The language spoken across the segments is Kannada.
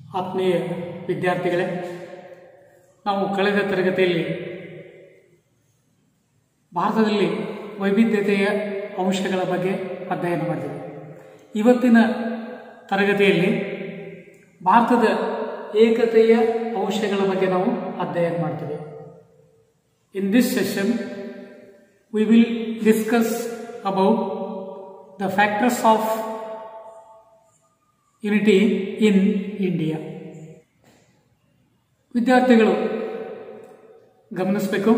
ಆತ್ಮೀಯ ವಿದ್ಯಾರ್ಥಿಗಳೇ ನಾವು ಕಳೆದ ತರಗತಿಯಲ್ಲಿ ಭಾರತದಲ್ಲಿ ವೈವಿಧ್ಯತೆಯ ಅಂಶಗಳ ಬಗ್ಗೆ ಅಧ್ಯಯನ ಮಾಡಿದೆವು ಇವತ್ತಿನ ತರಗತಿಯಲ್ಲಿ ಭಾರತದ ಏಕತೆಯ ಅಂಶಗಳ ಬಗ್ಗೆ ನಾವು ಅಧ್ಯಯನ ಮಾಡ್ತೇವೆ in this session we will discuss about the factors of unity in India. ವಿದ್ಯಾರ್ಥಿಗಳು ಗಮನಿಸಬೇಕು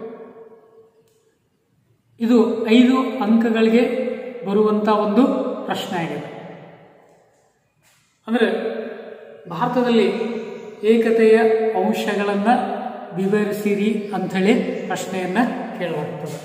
ಇದು ಐದು ಅಂಕಗಳಿಗೆ ಬರುವಂತ ಒಂದು ಪ್ರಶ್ನೆ ಆಗಿದೆ ಅಂದರೆ ಭಾರತದಲ್ಲಿ ಏಕತೆಯ ಅಂಶಗಳನ್ನು ವಿವರಿಸಿರಿ ಅಂಥೇಳಿ ಪ್ರಶ್ನೆಯನ್ನ ಕೇಳಲಾಗ್ತದೆ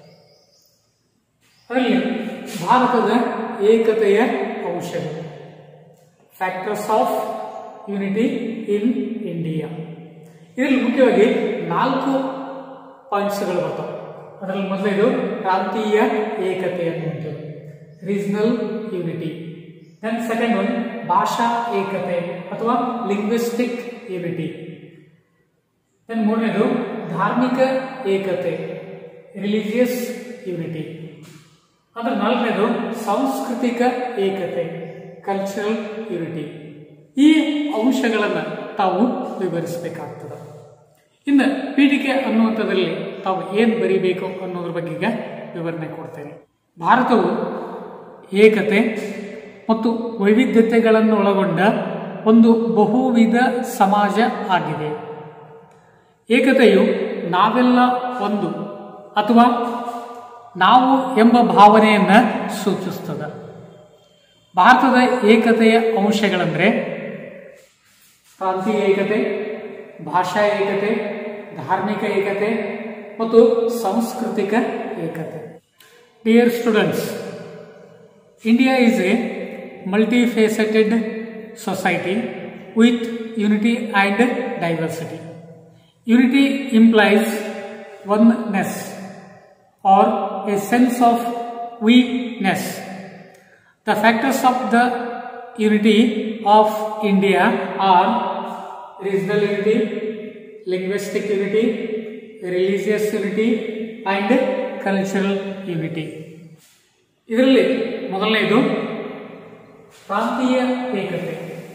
ಅದರಲ್ಲಿ ಭಾರತದ ಏಕತೆಯ ಅಂಶಗಳು factors of unity in India ಇದರಲ್ಲಿ ಮುಖ್ಯವಾಗಿ ನಾಲ್ಕು ಪಾಯಿಂಟ್ಸ್ಗಳು ಬರ್ತವೆ ಅದರಲ್ಲಿ ಮೊದಲೇದು ಪ್ರಾಂತೀಯ ಏಕತೆ ಅನ್ನುವಂಥದ್ದು regional unity then second one ಭಾಷಾ ಏಕತೆ ಅಥವಾ ಲಿಂಗ್ವಿಸ್ಟಿಕ್ ಯೂನಿಟಿ ದೆನ್ ಮೂರನೇದು ಧಾರ್ಮಿಕ ಏಕತೆ ರಿಲಿಜಿಯಸ್ ಯೂನಿಟಿ ಅಂದ್ರೆ ನಾಲ್ಕನೇದು ಸಾಂಸ್ಕೃತಿಕ ಏಕತೆ ಕಲ್ಚರಲ್ ಯೂನಿಟಿ ಈ ಅಂಶಗಳನ್ನು ತಾವು ವಿವರಿಸಬೇಕಾಗ್ತದೆ ಇನ್ನು ಪೀಠಿಕೆ ಅನ್ನುವಂಥದ್ರಲ್ಲಿ ತಾವು ಏನು ಬರಿಬೇಕು ಅನ್ನೋದ್ರ ಬಗ್ಗೆ ಈಗ ವಿವರಣೆ ಕೊಡ್ತೇನೆ ಭಾರತವು ಏಕತೆ ಮತ್ತು ವೈವಿಧ್ಯತೆಗಳನ್ನು ಒಳಗೊಂಡ ಒಂದು ಬಹುವಿಧ ಸಮಾಜ ಆಗಿದೆ ಏಕತೆಯು ನಾವೆಲ್ಲ ಒಂದು ಅಥವಾ ನಾವು ಎಂಬ ಭಾವನೆಯನ್ನು ಸೂಚಿಸ್ತದೆ ಭಾರತದ ಏಕತೆಯ ಅಂಶಗಳಂದ್ರೆ ಪ್ರಾಂತೀಯ ಏಕತೆ ಭಾಷಾ ಏಕತೆ ಧಾರ್ಮಿಕ ಏಕತೆ ಮತ್ತು ಸಾಂಸ್ಕೃತಿಕ ಏಕತೆ dear students India is a multifaceted society with unity and diversity unity implies oneness or a sense of weakness. The factors of the unity of India are regional unity, linguistic unity, religious unity and cultural unity. ಇದರಲ್ಲಿ ಮೊದಲನೇದು ಪ್ರಾಂತೀಯ ಏಕತೆ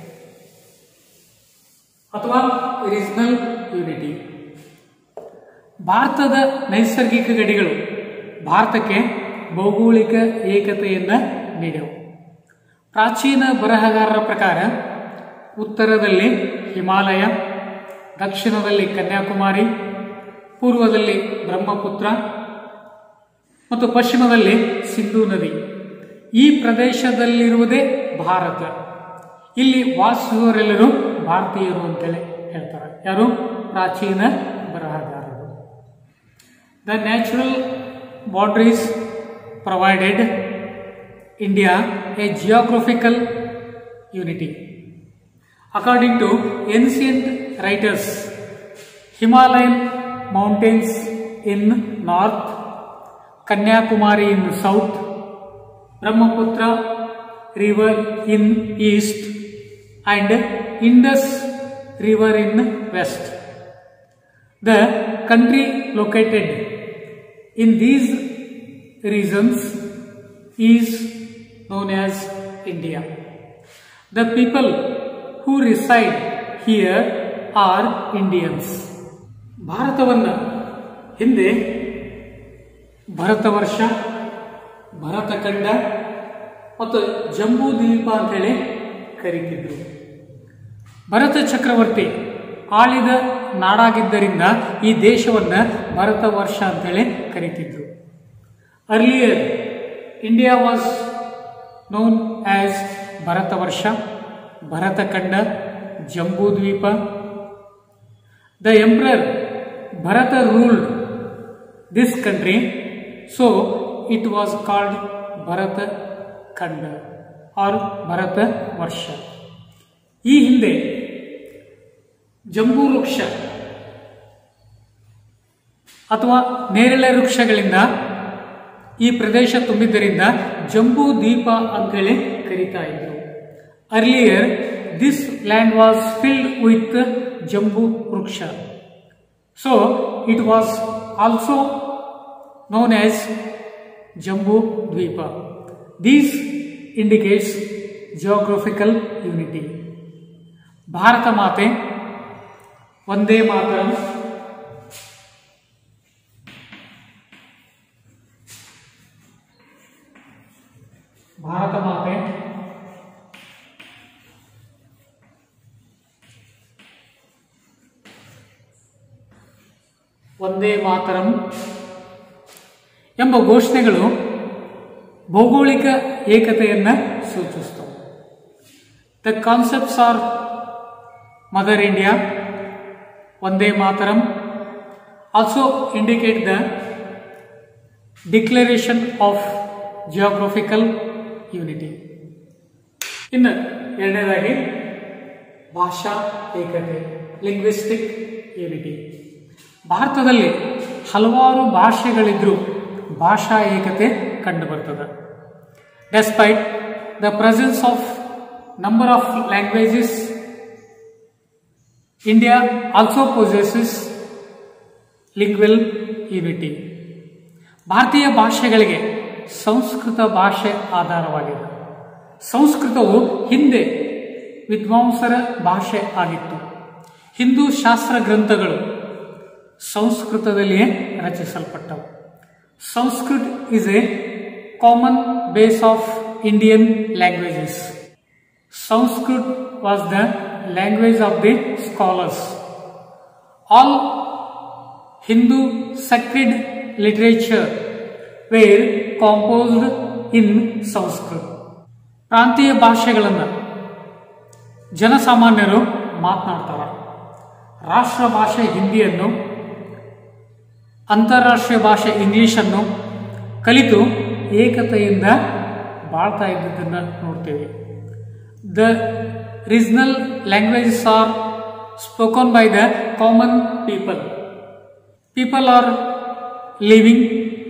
ಅಥವಾ ರೀಜನಲ್ ಯೂನಿಟಿ ಭಾರತದ ನೈಸರ್ಗಿಕ ಗಡಿಗಳು ಭಾರತಕ್ಕೆ ಭೌಗೋಳಿಕ ಏಕತೆಯನ್ನು ನೀಡವು ಪ್ರಾಚೀನ ಬರಹಗಾರರ ಪ್ರಕಾರ ಉತ್ತರದಲ್ಲಿ ಹಿಮಾಲಯ ದಕ್ಷಿಣದಲ್ಲಿ ಕನ್ಯಾಕುಮಾರಿ ಪೂರ್ವದಲ್ಲಿ ಬ್ರಹ್ಮಪುತ್ರ ಮತ್ತು ಪಶ್ಚಿಮದಲ್ಲಿ ಸಿಂಧೂ ನದಿ ಈ ಪ್ರದೇಶದಲ್ಲಿರುವುದೇ ಭಾರತ ಇಲ್ಲಿ ವಾಸಿಸುವವರೆಲ್ಲರೂ ಭಾರತೀಯರು ಅಂತೇಳಿ ಹೇಳ್ತಾರೆ ಯಾರು ಪ್ರಾಚೀನ ಬರಹಗಾರರು The natural boundaries provided India a geographical unity. According to ancient writers, Himalayan mountains in north, Kanyakumari in south, Brahmaputra river in east, and Indus river in west. The country located in these regions is known as India. The people who reside here are Indians. ಭಾರತವನ್ನು ಹಿಂದೆ ಭರತವರ್ಷ ಭರತಖಂಡ ಮತ್ತು ಜಂಬೂ ದ್ವೀಪ ಅಂತೇಳಿ ಕರೀತಿದ್ರು ಭರತ ಚಕ್ರವರ್ತಿ ಆಳಿದ ನಾಡಾಗಿದ್ದರಿಂದ ಈ ದೇಶವನ್ನು ಭರತ ವರ್ಷ ಅಂತೇಳಿ ಕರೀತಿದ್ರು earlier India was known as Bharata Varsha Bharatakhanda Jambudvipa the emperor Bharata ruled this country so it was called Bharata Khanda or Bharata ವರ್ಷ ಈ ಹಿಂದೆ ಜಂಬೂ ವೃಕ್ಷ ಅಥವಾ ನೇರಳೆ ವೃಕ್ಷಗಳಿಂದ ಈ ಪ್ರದೇಶ ತುಂಬಿದ್ದರಿಂದ ಜಂಬೂ ದ್ವೀಪ ಅಂತೇಳಿ ಕರೀತಾ ಇದ್ರು earlier this land was filled with Jambu Ruksha. So it was also known as Jambu Dvipa. This indicates geographical unity. Bharata Mate Vande ಮಾತರಂ ಭಾರತ ಮಾತೆ ಒಂದೇ ಮಾತರಂ ಎಂಬ ಘೋಷಣೆಗಳು ಭೌಗೋಳಿಕ ಏಕತೆಯನ್ನು ಸೂಚಿಸ್ತವೆ the concepts are mother India Vande Mataram also indicate the declaration of geographical unity ಇನ್ನು ಎರಡನೇದಾಗಿ ಭಾಷಾ ಏಕತೆ ಲಿಂಗ್ವಿಸ್ಟಿಕ್ ಯೂನಿಟಿ ಭಾರತದಲ್ಲಿ ಹಲವಾರು ಭಾಷೆಗಳಿದ್ರೂ ಭಾಷಾ ಏಕತೆ ಕಂಡುಬರ್ತದೆ despite the presence of number of languages India also possesses linguistic unity ಭಾರತೀಯ ಭಾಷೆಗಳಿಗೆ ಸಂಸ್ಕೃತ ಭಾಷೆ ಆಧಾರವಾಗಿದೆ ಸಂಸ್ಕೃತವು ಹಿಂದೆ ವಿದ್ವಾಂಸರ ಭಾಷೆ ಆಗಿತ್ತು ಹಿಂದೂ ಶಾಸ್ತ್ರ ಗ್ರಂಥಗಳು ಸಂಸ್ಕೃತದಲ್ಲಿಯೇ ರಚಿಸಲ್ಪಟ್ಟವು Sanskrit is a common base of Indian languages Sanskrit was the language of the scholars all Hindu sacred literature were composed in Sanskrit ಪ್ರಾಂತೀಯ ಭಾಷೆಗಳನ್ನು ಜನಸಾಮಾನ್ಯರು ಮಾತನಾಡ್ತಾರೆ ರಾಷ್ಟ್ರ ಭಾಷೆ ಹಿಂದಿಯನ್ನು ಅಂತಾರಾಷ್ಟ್ರೀಯ ಭಾಷೆ ಇಂಗ್ಲಿಷನ್ನು ಕಲಿತು ಏಕತೆಯಿಂದ ಬಾಳ್ತಾ ಇದ್ದದನ್ನು ನೋಡ್ತೇವೆ the regional languages are spoken by the common people people are living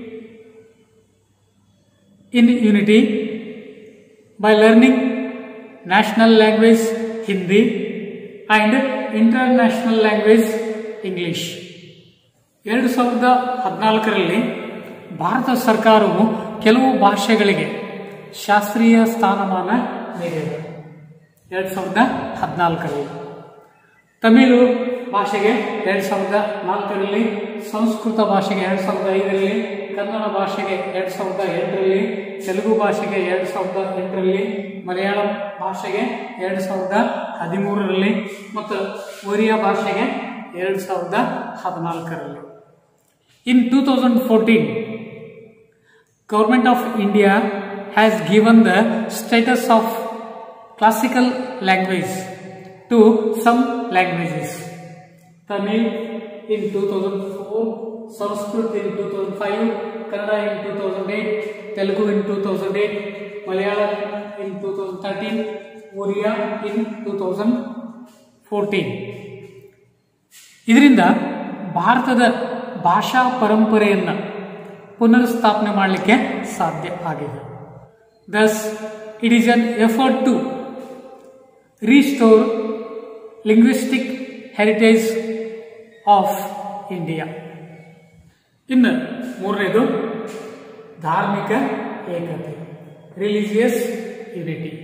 in unity by learning national language Hindi and international language English. ಎರಡು ಸಾವಿರದ ಹದಿನಾಲ್ಕರಲ್ಲಿ ಭಾರತ ಸರ್ಕಾರವು ಕೆಲವು ಭಾಷೆಗಳಿಗೆ ಶಾಸ್ತ್ರೀಯ ಸ್ಥಾನಮಾನ ನೀಡಿದೆ ಎರಡು ಸಾವಿರದ ಹದಿನಾಲ್ಕರಲ್ಲಿ ತಮಿಳು ಭಾಷೆಗೆ ಎರಡು ಸಾವಿರದ ನಾಲ್ಕರಲ್ಲಿ ಸಂಸ್ಕೃತ ಭಾಷೆಗೆ ಎರಡು ಸಾವಿರದ ಐದರಲ್ಲಿ ಕನ್ನಡ ಭಾಷೆಗೆ ಎರಡು ಸಾವಿರದ ಎಂಟರಲ್ಲಿ ತೆಲುಗು ಭಾಷೆಗೆ ಎರಡು ಸಾವಿರದ ಎಂಟರಲ್ಲಿ ಮಲಯಾಳಂ ಭಾಷೆಗೆ ಎರಡು ಸಾವಿರದ ಹದಿಮೂರರಲ್ಲಿ ಮತ್ತು ಒರಿಯಾ ಭಾಷೆಗೆ ಎರಡು ಸಾವಿರದ ಹದಿನಾಲ್ಕರಲ್ಲಿ in two thousand fourteen government of India has given the status of classical language to some languages Tamil in 2004, Sanskrit in 2005, Kannada in 2008, Telugu in 2008, Malayalam in 2013, Oriya in 2014. ಇದರಿಂದ ಭಾರತದ ಭಾಷಾ ಪರಂಪರೆಯನ್ನು ಪುನರ್ಸ್ಥಾಪನೆ ಮಾಡಲಿಕ್ಕೆ ಸಾಧ್ಯ ಆಗಿದೆ thus it is an effort to restore linguistic heritage of India ಇನ್ನು ಮೂರನೇದು ಧಾರ್ಮಿಕ ಏಕತೆ ರಿಲಿಜಿಯಸ್ ಯುನಿಟಿ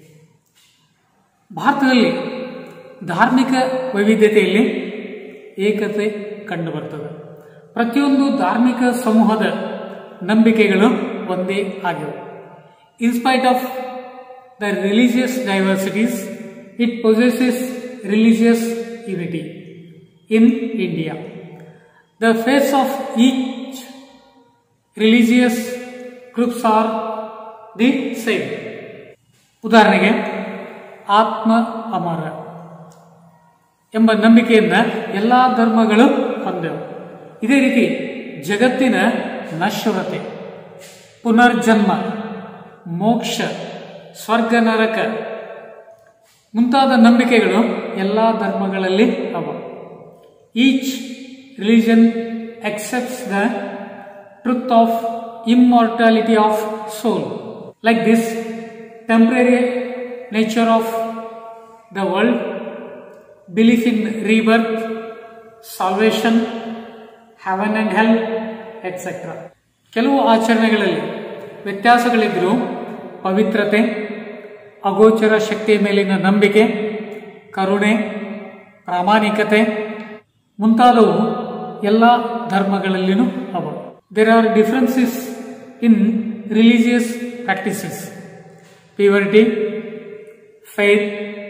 ಭಾರತದಲ್ಲಿ ಧಾರ್ಮಿಕ ವೈವಿಧ್ಯತೆಯಲ್ಲಿ ಏಕತೆ ಕಂಡುಬರ್ತದೆ ಪ್ರತಿಯೊಂದು ಧಾರ್ಮಿಕ ಸಮೂಹದ ನಂಬಿಕೆಗಳು ಒಂದೇ ಆಗಿವೆ in spite of the religious diversities it possesses religious unity in India. The fates of each religious groups are the same. ಉದಾಹರಣೆಗೆ ಆತ್ಮ ಅಮರ ಎಂಬ ನಂಬಿಕೆಯಿಂದ ಎಲ್ಲ ಧರ್ಮಗಳು ಹೊಂದವು ಇದೇ ರೀತಿ ಜಗತ್ತಿನ ನಶ್ವರತೆ ಪುನರ್ಜನ್ಮ ಮೋಕ್ಷ ಸ್ವರ್ಗ ನರಕ ಮುಂತಾದ ನಂಬಿಕೆಗಳು ಎಲ್ಲ ಧರ್ಮಗಳಲ್ಲಿ ಅವ each religion accepts the truth of immortality of soul like this temporary nature of the world belief in rebirth salvation heaven and hell et cetera ಕೆಲವು ಆಚರಣೆಗಳಲ್ಲಿ ವ್ಯತ್ಯಾಸಗಳಿದ್ದರೂ ಪವಿತ್ರತೆ ಅಗೋಚರ ಶಕ್ತಿಯ ಮೇಲಿನ ನಂಬಿಕೆ ಕರುಣೆ ಪ್ರಾಮಾಣಿಕತೆ ಮುಂತಾದವು ಎಲ್ಲ ಧರ್ಮಗಳಲ್ಲಿನೂ ಅವ there are differences in religious practices purity faith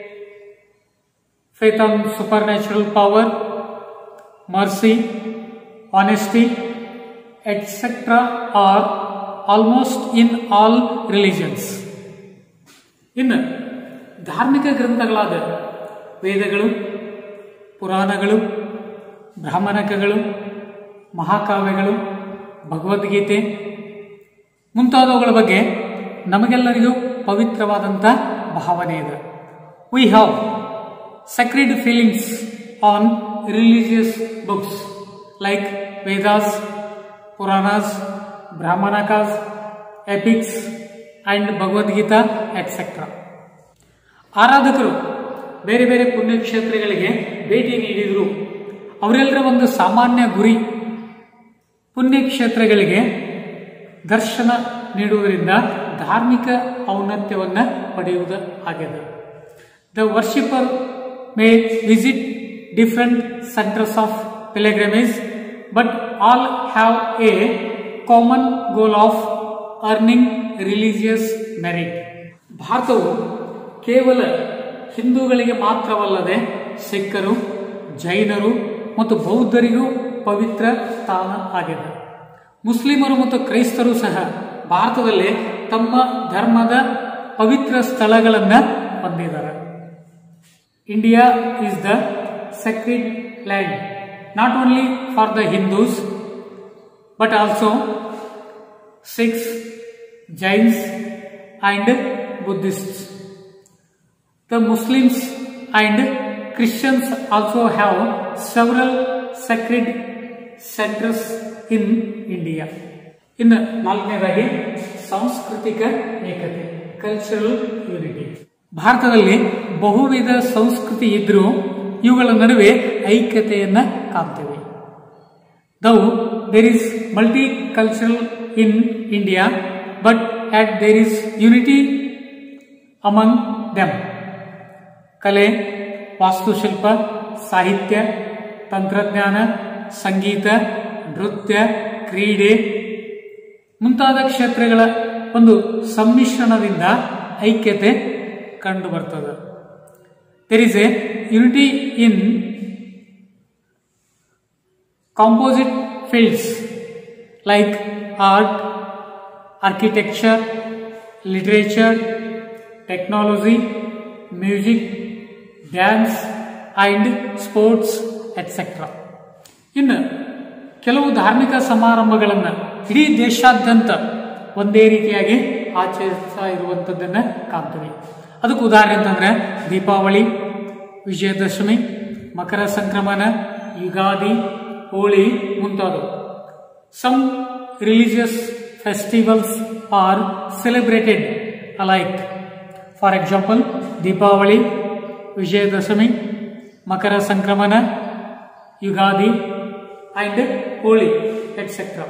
faith on supernatural power mercy honesty et cetera are almost in all religions ಇನ್ನು ಧಾರ್ಮಿಕ ಗ್ರಂಥಗಳಾದ ವೇದಗಳು ಪುರಾಣಗಳು ಬ್ರಾಹ್ಮಣಕಗಳು ಮಹಾಕಾವ್ಯಗಳು ಭಗವದ್ಗೀತೆ ಮುಂತಾದವುಗಳ ಬಗ್ಗೆ ನಮಗೆಲ್ಲರಿಗೂ ಪವಿತ್ರವಾದಂಥ ಭಾವನೆ ಇದೆ we have sacred feelings on religious books like Vedas Puranas Brahmanakas epics and Bhagavad Gita et cetera ಆರಾಧಕರು ಬೇರೆ ಬೇರೆ ಪುಣ್ಯಕ್ಷೇತ್ರಗಳಿಗೆ ಭೇಟಿ ನೀಡಿದರು ಅವರೆಲ್ಲರ ಒಂದು ಸಾಮಾನ್ಯ ಗುರಿ ಪುಣ್ಯಕ್ಷೇತ್ರಗಳಿಗೆ ದರ್ಶನ ನೀಡುವುದರಿಂದ ಧಾರ್ಮಿಕ ಔನ್ನತ್ಯವನ್ನು ಪಡೆಯುವುದು ಆಗಿದೆ the worshipper may visit different centres of pilgrimage but all have a common goal of earning religious merit ಭಾರತವು ಕೇವಲ ಹಿಂದೂಗಳಿಗೆ ಮಾತ್ರವಲ್ಲದೆ ಸಿಖ್ಖರು ಜೈನರು ಮತ್ತು ಬೌದ್ಧರಿಗೂ ಪವಿತ್ರ ಸ್ಥಾನ ಆಗಿದೆ ಮುಸ್ಲಿಮರು ಮತ್ತು ಕ್ರೈಸ್ತರು ಸಹ ಭಾರತದಲ್ಲಿ ತಮ್ಮ ಧರ್ಮದ ಪವಿತ್ರ ಸ್ಥಳಗಳನ್ನು ಹೊಂದಿದ್ದಾರೆ India is the sacred land not only for the Hindus but also Sikhs Jains and Buddhists The Muslims and Christians also have several sacred centers in India. ಇನ್ನು ನಾಲ್ಕನೇದಾಗಿ ಸಾಂಸ್ಕೃತಿಕ ಏಕತೆ ಕಲ್ಚರಲ್ ಯೂನಿಟಿ ಭಾರತದಲ್ಲಿ ಬಹುವಿಧ ಸಂಸ್ಕೃತಿ ಇದ್ರೂ ಇವುಗಳ ನಡುವೆ ಐಕ್ಯತೆಯನ್ನ ಕಾಣ್ತೇವೆ though there is multicultural in India but at there is unity among them ಕಲೆ ವಾಸ್ತುಶಿಲ್ಪ ಸಾಹಿತ್ಯ ತಂತ್ರಜ್ಞಾನ ಸಂಗೀತ ನೃತ್ಯ ಕ್ರೀಡೆ ಮುಂತಾದ ಕ್ಷೇತ್ರಗಳ ಒಂದು ಸಮ್ಮಿಶ್ರಣದಿಂದ ಐಕ್ಯತೆ ಕಂಡು ಬರ್ತದೆ there is a unity in composite fields like art architecture literature technology music dance and sports etcetera ಇನ್ನು ಕೆಲವು ಧಾರ್ಮಿಕ ಸಮಾರಂಭಗಳನ್ನು ಇಡೀ ದೇಶಾದ್ಯಂತ ಒಂದೇ ರೀತಿಯಾಗಿ ಆಚರಿಸ್ತಾ ಇರುವಂಥದ್ದನ್ನು ಕಾಣ್ತೀವಿ ಅದಕ್ಕೆ ಉದಾಹರಣೆ ಅಂತಂದ್ರೆ ದೀಪಾವಳಿ ವಿಜಯದಶಮಿ ಮಕರ ಸಂಕ್ರಮಣ ಯುಗಾದಿ ಹೋಳಿ ಮುಂತಾದವು some religious festivals are celebrated alike for example Deepavali Vijayadashami Makara Sankramana Ugadi and Holi etcetera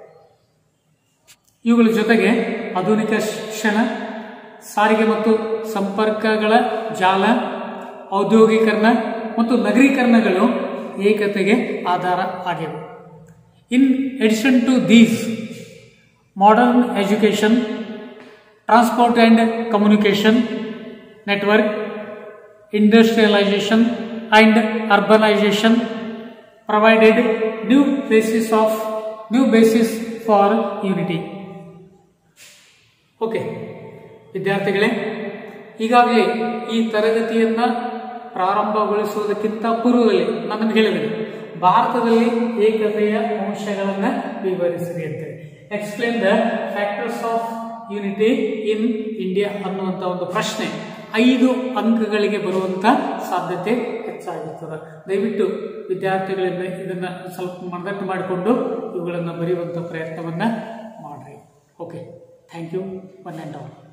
ಇವುಗಳ ಜೊತೆಗೆ ಆಧುನಿಕ ಶಿಕ್ಷಣ ಸಾರಿಗೆ ಮತ್ತು ಸಂಪರ್ಕಗಳ ಜಾಲ ಔದ್ಯೋಗೀಕರಣ ಮತ್ತು ನಗರೀಕರಣಗಳು ಏಕತೆಗೆ ಆಧಾರ ಆಗಿವೆ in addition to these modern education transport and communication network industrialisation and urbanisation provided new basis of new basis for unity okay ವಿದ್ಯಾರ್ಥಿಗಳೇ ಈಗಾಗಲೇ ಈ ತರಗತಿಯನ್ನ ಪ್ರಾರಂಭಗೊಳಿಸುವುದಕ್ಕಿಂತ ಪೂರ್ವದಲ್ಲಿ ನಾನು ನಿಮಗೆ ಹೇಳಿದೆ ಭಾರತದಲ್ಲಿ ಏಕತೆಯ ಅಂಶಗಳನ್ನು ವಿವರಿಸಿದೆ ಅಂತೇಳಿ explain the factors of unity in India ಅನ್ನುವಂಥ ಒಂದು ಪ್ರಶ್ನೆ ಐದು ಅಂಕಗಳಿಗೆ ಬರುವಂತ ಸಾಧ್ಯತೆ ಹೆಚ್ಚಾಗಿರ್ತದೆ ದಯವಿಟ್ಟು ವಿದ್ಯಾರ್ಥಿಗಳಿಂದ ಇದನ್ನ ಸ್ವಲ್ಪ ಮನದಟ್ಟು ಮಾಡಿಕೊಂಡು ಇವುಗಳನ್ನು ಬರೆಯುವಂಥ ಪ್ರಯತ್ನವನ್ನ ಮಾಡ್ರಿ okay thank you one and all